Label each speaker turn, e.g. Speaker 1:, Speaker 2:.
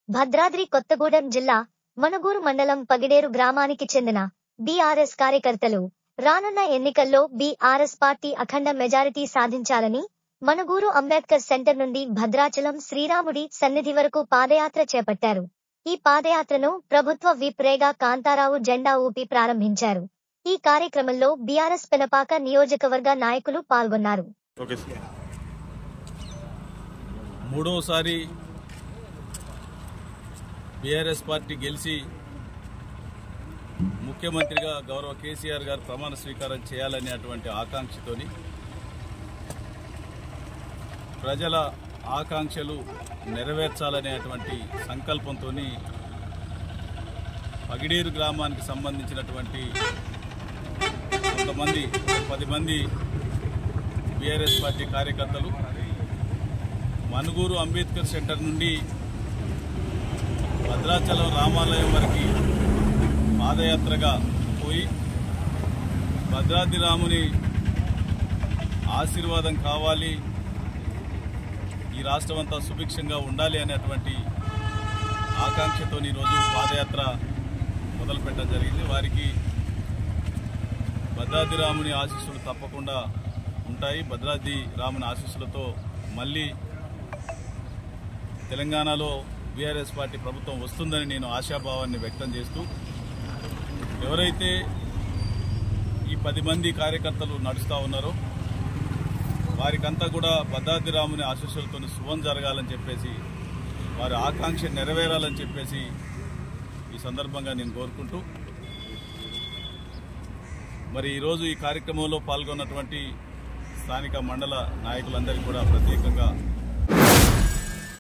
Speaker 1: భద్రాద్రి కొత్తగూడెం జిల్లా మణుగూరు మండలం పగిడేరు గ్రామానికి చెందిన బీఆర్ఎస్ కార్యకర్తలు రానున్న ఎన్నికల్లో బీఆర్ఎస్ పార్టీ అఖండ మెజారిటీ సాధించాలని మణుగూరు అంబేద్కర్ సెంటర్ నుండి భద్రాచలం శ్రీరాముడి సన్నిధి వరకు పాదయాత్ర చేపట్టారు ఈ పాదయాత్రను ప్రభుత్వ విప్ రేగా కాంతారావు జెండా ఊపి ప్రారంభించారు ఈ కార్యక్రమంలో బీఆర్ఎస్ పెనపాక నియోజకవర్గ నాయకులు పాల్గొన్నారు
Speaker 2: ఓకే సార్
Speaker 3: మూడోసారి బీఆర్ఎస్ పార్టీ గెలిచి ముఖ్యమంత్రిగా గౌరవ కేసీఆర్ గారు ప్రమాణ స్వీకారం చేయాలనేటువంటి ఆకాంక్షతోని ప్రజల ఆకాంక్షలు నెరవేర్చాలనేటువంటి సంకల్పంతో పగిడేరు గ్రామానికి సంబంధించినటువంటి కొంతమంది పది మంది బీఆర్ఎస్ పార్టీ కార్యకర్తలు మనుగూరు అంబేద్కర్ సెంటర్ నుండి భద్రాచలం రామాలయం వరకు పాదయాత్రగా పోయి భద్రాద్రి రాముని ఆశీర్వాదం కావాలి ఈ రాష్ట్రం అంతా సుభిక్షంగా ఉండాలి అనేటువంటి ఆకాంక్షతో ఈరోజు పాదయాత్ర మొదలుపెట్టడం జరిగింది వారికి భద్రాద్రి రాముని ఆశీస్సులు తప్పకుండా ఉంటాయి భద్రాద్రి రాముని ఆశీస్సులతో మళ్ళీ తెలంగాణలో బీఆర్ఎస్ పార్టీ ప్రభుత్వం వస్తుందని నేను ఆశాభావాన్ని వ్యక్తం చేస్తూ ఎవరైతే ఈ పది మంది కార్యకర్తలు నడుస్తూ ఉన్నారో వారికంతా కూడా భద్రాద్రి రాముని ఆశీస్సులతో శుభం జరగాలని చెప్పేసి వారి ఆకాంక్ష నెరవేరాలని చెప్పేసి ఈ సందర్భంగా నేను కోరుకుంటూ మరి ఈరోజు ఈ కార్యక్రమంలో పాల్గొన్నటువంటి స్థానిక మండల నాయకులందరికీ కూడా ప్రత్యేకంగా